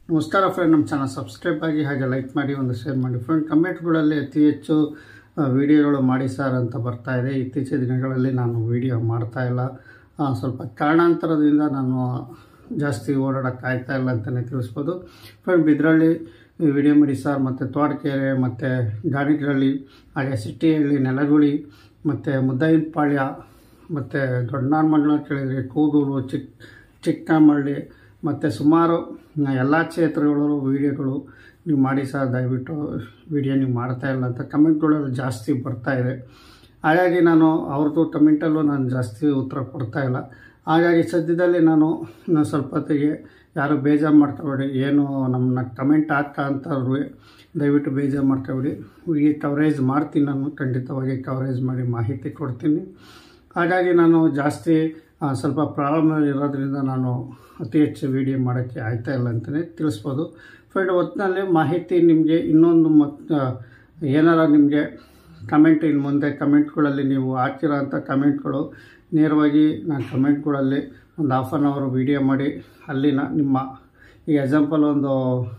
ನಮಸ್ಕಾರ ಫ್ರೆಂಡ್ ನಮ್ಮ channel subscribe ಆಗಿ ಹಾಗೆ ಲೈಕ್ ಮಾಡಿ ಒಂದು ಶೇರ್ ಮಾಡಿ ಫ್ರೆಂಡ್ ಕಮೆಂಟ್ಗಳಲ್ಲಿ ಅತಿ ಹೆಚ್ಚು ಆ, ವಿಡಿಯೋಗಳು ಮಾಡಿ ಸರ್ ಅಂತ ಬರ್ತಾ ಇದೆ ಇತ್ತೀಚಿನ ದಿನಗಳಲ್ಲಿ ನಾನು ವಿಡಿಯೋ ಮಾಡ್ತಾ ಇಲ್ಲ ಆ, ಸ್ವಲ್ಪ ಕಾರಣಾಂತರದಿಂದ ನಾನು ಜಾಸ್ತಿ ಓಡಾಡೋಕ್ಕೆ ಆಗ್ತಾ ಇಲ್ಲ ಅಂತಲೇ ತಿಳಿಸ್ಬೋದು ಫ್ರೆಂಡ್ ಬಿದ್ರಳ್ಳಿ ವಿಡಿಯೋ ಮಾಡಿ ಸರ್ ಮತ್ತು ತೋಟಕೆರೆ ಮತ್ತು ಗಾಣಿಗರಳ್ಳಿ ಹಾಗೆ ಸಿಟ್ಟಿಹಳ್ಳಿ ನೆಲಗುಳಿ ಮತ್ತು ಮುದ್ದಾಯಿನಪಾಳ್ಯ ಮತ್ತು ದೊಡ್ಡನಾರ್ಮಂಗ್ಲ ಕೇಳಿದರೆ ಕೂದೂರು ಚಿಕ್ಕ ಚಿಕ್ಕಮಳ್ಳಿ ಮತ್ತು ಸುಮಾರು ಎಲ್ಲ ಕ್ಷೇತ್ರಗಳು ವೀಡಿಯೋಗಳು ನೀವು ಮಾಡಿ ಸರ್ ದಯವಿಟ್ಟು ವಿಡಿಯೋ ನೀವು ಮಾಡ್ತಾ ಇಲ್ಲ ಅಂತ ಕಮೆಂಟ್ಗಳಲ್ಲಿ ಜಾಸ್ತಿ ಬರ್ತಾ ಇದೆ ಹಾಗಾಗಿ ನಾನು ಅವ್ರದ್ದು ಕಮೆಂಟಲ್ಲೂ ನಾನು ಜಾಸ್ತಿ ಉತ್ತರ ಕೊಡ್ತಾ ಇಲ್ಲ ಹಾಗಾಗಿ ಸದ್ಯದಲ್ಲಿ ನಾನು ನಾನು ಸ್ವಲ್ಪ ಹೊತ್ತಿಗೆ ಯಾರು ಬೇಜಾರು ಮಾಡ್ಕೊಬೇಡಿ ಏನು ನಮ್ಮನ್ನ ಕಮೆಂಟ್ ಹಾಕ್ತಾ ಅಂತವ್ರು ದಯವಿಟ್ಟು ಬೇಜಾರು ಮಾಡ್ಕೊಬೇಡಿ ವಿಡಿಯೋ ಕವರೇಜ್ ಮಾಡ್ತೀನಿ ನಾನು ಖಂಡಿತವಾಗಿ ಕವರೇಜ್ ಮಾಡಿ ಮಾಹಿತಿ ಕೊಡ್ತೀನಿ ಹಾಗಾಗಿ ನಾನು ಜಾಸ್ತಿ ಆ, ಸ್ವಲ್ಪ ಪ್ರಾಬ್ಲಮ್ ಇರೋದ್ರಿಂದ ನಾನು ಅತಿ ಹೆಚ್ಚು ವಿಡಿಯೋ ಮಾಡೋಕ್ಕೆ ಆಗ್ತಾ ಇಲ್ಲ ಅಂತಲೇ ತಿಳಿಸ್ಬೋದು ಫ್ರೆಂಡ್ ಒಟ್ಟಿನಲ್ಲಿ ಮಾಹಿತಿ ನಿಮಗೆ ಇನ್ನೊಂದು ಮತ್ತು ಏನಾರ ನಿಮಗೆ ಕಮೆಂಟ್ ಇನ್ನು ಮುಂದೆ ಕಮೆಂಟ್ಗಳಲ್ಲಿ ನೀವು ಹಾಕಿರೋ ಅಂಥ ಕಮೆಂಟ್ಗಳು ನೇರವಾಗಿ ನಾನು ಕಮೆಂಟ್ಗಳಲ್ಲಿ ಒಂದು ಹಾಫ್ ಆನ್ ಅವರ್ ವಿಡಿಯೋ ಮಾಡಿ ಅಲ್ಲಿನ ನಿಮ್ಮ ಈಗ ಎಕ್ಸಾಂಪಲ್ ಒಂದು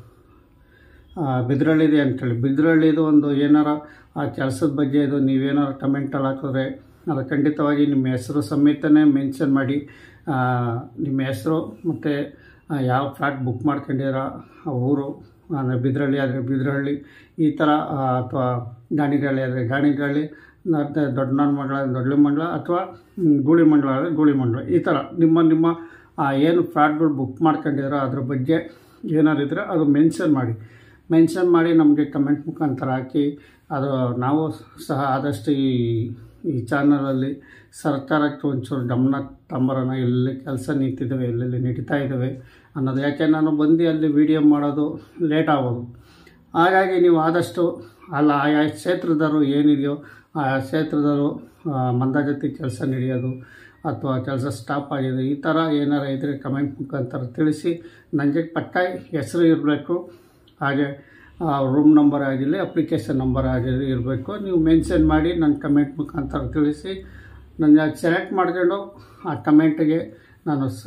ಆ, ಬಿದ್ರಳ್ಳಿದೆ ಅಂತೇಳಿ ಬಿದ್ರಳ್ಳಿದು ಒಂದು ಏನಾರ ಆ ಕೆಲಸದ ಬಗ್ಗೆ ಇದು ನೀವೇನಾರು ಕಮೆಂಟಲ್ಲಿ ಹಾಕಿದ್ರೆ ಅದು ಖಂಡಿತವಾಗಿ ನಿಮ್ಮ ಹೆಸರು ಸಮೇತನೇ ಮೆನ್ಷನ್ ಮಾಡಿ ಆ, ನಿಮ್ಮ ಹೆಸರು ಮತ್ತು ಯಾವ ಫ್ಲಾಟ್ ಬುಕ್ ಮಾಡ್ಕೊಂಡಿರೋ ಆ ಊರು ಅಂದರೆ ಬಿದ್ರಳ್ಳಿ ಆದರೆ ಬಿದ್ರಹಳ್ಳಿ ಈ ಥರ ಅಥವಾ ಗಾಣಿಗಳ್ಳಿ ಆದರೆ ಗಾಣಿಗಳ್ಳಿ ಮತ್ತು ದೊಡ್ಡ ನನ್ನ ಮಗಳ ದೊಡ್ಡ ಮಂಡಲ ಅಥವಾ ಗೂಳಿ ಮಂಡಲ ಆದರೆ ಗೂಳಿ ಮಂಡಲ ಈ ಥರ ನಿಮ್ಮ ನಿಮ್ಮ ಆ, ಏನು ಫ್ಲಾಟ್ಗಳು ಬುಕ್ ಮಾಡ್ಕೊಂಡಿರೋ ಅದ್ರ ಬಗ್ಗೆ ಏನಾರು ಇದ್ದರೆ ಅದು ಮೆನ್ಷನ್ ಮಾಡಿ ಮೆನ್ಷನ್ ಮಾಡಿ ನಮಗೆ ಕಮೆಂಟ್ ಮುಖಾಂತರ ಹಾಕಿ ಅದು ನಾವು ಸಹ ಆದಷ್ಟು ಈ ಈ ಚಾನಲಲ್ಲಿ ಸರ್ಕಾರಕ್ಕೆ ಒಂಚೂರು ಗಮನ ತಂಬರೋಣ ಎಲ್ಲಿ ಕೆಲಸ ನಿಂತಿದ್ದಾವೆ ಎಲ್ಲೆಲ್ಲಿ ನಡೀತಾ ಇದ್ದಾವೆ ಅನ್ನೋದು ಯಾಕೆ ನಾನು ಬಂದು ಅಲ್ಲಿ ವಿಡಿಯೋ ಮಾಡೋದು ಲೇಟ್ ಆಗೋದು ಹಾಗಾಗಿ ನೀವು ಆದಷ್ಟು ಅಲ್ಲ ಆಯಾ ಕ್ಷೇತ್ರದವರು ಏನಿದೆಯೋ ಆ ಕ್ಷೇತ್ರದವರು ಆ, ಮಂದಗತಿ ಕೆಲಸ ನಡೆಯೋದು ಅಥವಾ ಕೆಲಸ ಸ್ಟಾಪ್ ಆಗಿದೆ ಈ ಥರ ಏನಾರ ಇದ್ದರೆ ಕಮೆಂಟ್ ಮುಖಾಂತರ ತಿಳಿಸಿ ನನಗೆ ಪಕ್ಕ ಹೆಸರು ಇರಬೇಕು ಹಾಗೆ ರೂಮ್ ನಂಬರ್ ಆಗಿರಲಿ ಅಪ್ಲಿಕೇಶನ್ ನಂಬರ್ ಆಗಿರಲಿ ಇರಬೇಕು ನೀವು ಮೆನ್ಷನ್ ಮಾಡಿ ನನ್ನ ಕಮೆಂಟ್ ಮುಖಾಂತರ ತಿಳಿಸಿ ನನ್ನ ಸೆಲೆಕ್ಟ್ ಮಾಡ್ಕೊಂಡು ಆ ಕಮೆಂಟಿಗೆ ನಾನು ಸ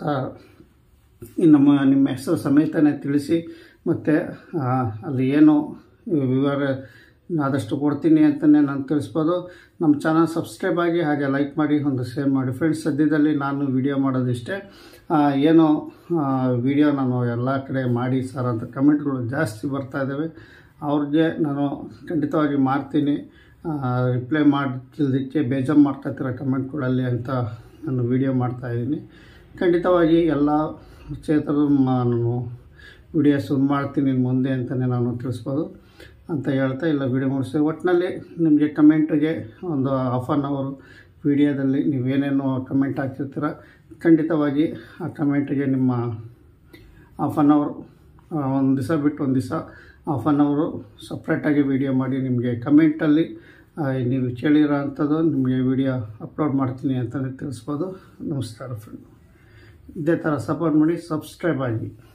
ನಮ್ಮ ನಿಮ್ಮ ಹೆಸರು ಸಮೇತನೇ ತಿಳಿಸಿ ಮತ್ತು ಅಲ್ಲಿ ಏನು ವಿವರ ಆದಷ್ಟು ಕೊಡ್ತೀನಿ ಅಂತಲೇ ನಾನು ತಿಳಿಸ್ಬೋದು ನಮ್ಮ ಚಾನಲ್ ಸಬ್ಸ್ಕ್ರೈಬ್ ಆಗಿ ಹಾಗೆ ಲೈಕ್ ಮಾಡಿ ಒಂದು ಶೇರ್ ಮಾಡಿ ಫ್ರೆಂಡ್ಸ್ ಸದ್ಯದಲ್ಲಿ ನಾನು ವಿಡಿಯೋ ಮಾಡೋದಿಷ್ಟೇ ಆ, ಏನು ವಿಡಿಯೋ ನಾನು ಎಲ್ಲ ಕಡೆ ಮಾಡಿ ಸರ್ ಅಂತ ಕಮೆಂಟ್ಗಳು ಜಾಸ್ತಿ ಬರ್ತಾ ಇದ್ದಾವೆ ಅವ್ರಿಗೆ ನಾನು ಖಂಡಿತವಾಗಿ ಮಾಡ್ತೀನಿ ರಿಪ್ಲೈ ಮಾಡ್ತಿದ್ದಕ್ಕೆ ಬೇಜಾರು ಮಾಡ್ಕೊತಿರೋ ಕಮೆಂಟ್ಗಳಲ್ಲಿ ಅಂತ ನಾನು ವಿಡಿಯೋ ಮಾಡ್ತಾಯಿದ್ದೀನಿ ಖಂಡಿತವಾಗಿ ಎಲ್ಲ ಕ್ಷೇತ್ರದ ನಾನು ವಿಡಿಯೋ ಶುರು ಮಾಡ್ತೀನಿ ಇನ್ನು ಮುಂದೆ ಅಂತಲೇ ನಾನು ತಿಳಿಸ್ಬೋದು ಅಂತ ಹೇಳ್ತಾ ಇಲ್ಲ ವಿಡಿಯೋ ಮುಗಿಸ್ತೀವಿ ಒಟ್ಟಿನಲ್ಲಿ ನಿಮಗೆ ಕಮೆಂಟಿಗೆ ಒಂದು ಹಾಫ್ ಆನ್ ಅವರು ವಿಡಿಯೋದಲ್ಲಿ ನೀವೇನೇನು ಕಮೆಂಟ್ ಹಾಕಿರ್ತೀರ ಖಂಡಿತವಾಗಿ ಆ ಕಮೆಂಟಿಗೆ ನಿಮ್ಮ ಹಾಫ್ ಆನ್ ಅವರ್ ಒಂದು ದಿವಸ ಬಿಟ್ಟು ಒಂದು ದಿವಸ ಹಾಫ್ ಆನ್ ಅವರು ಸಪ್ರೇಟಾಗಿ ವಿಡಿಯೋ ಮಾಡಿ ನಿಮಗೆ ಕಮೆಂಟಲ್ಲಿ ಆ, ನೀವು ಕೇಳಿರೋ ಅಂಥದ್ದು ನಿಮಗೆ ವಿಡಿಯೋ ಅಪ್ಲೋಡ್ ಮಾಡ್ತೀನಿ ಅಂತಲೇ ತಿಳಿಸ್ಬೋದು ನಮಸ್ಕಾರ ಫ್ರೆಂಡ್ ಇದೇ ಥರ ಸಪೋರ್ಟ್ ಮಾಡಿ ಸಬ್ಸ್ಕ್ರೈಬ್ ಆಗಿ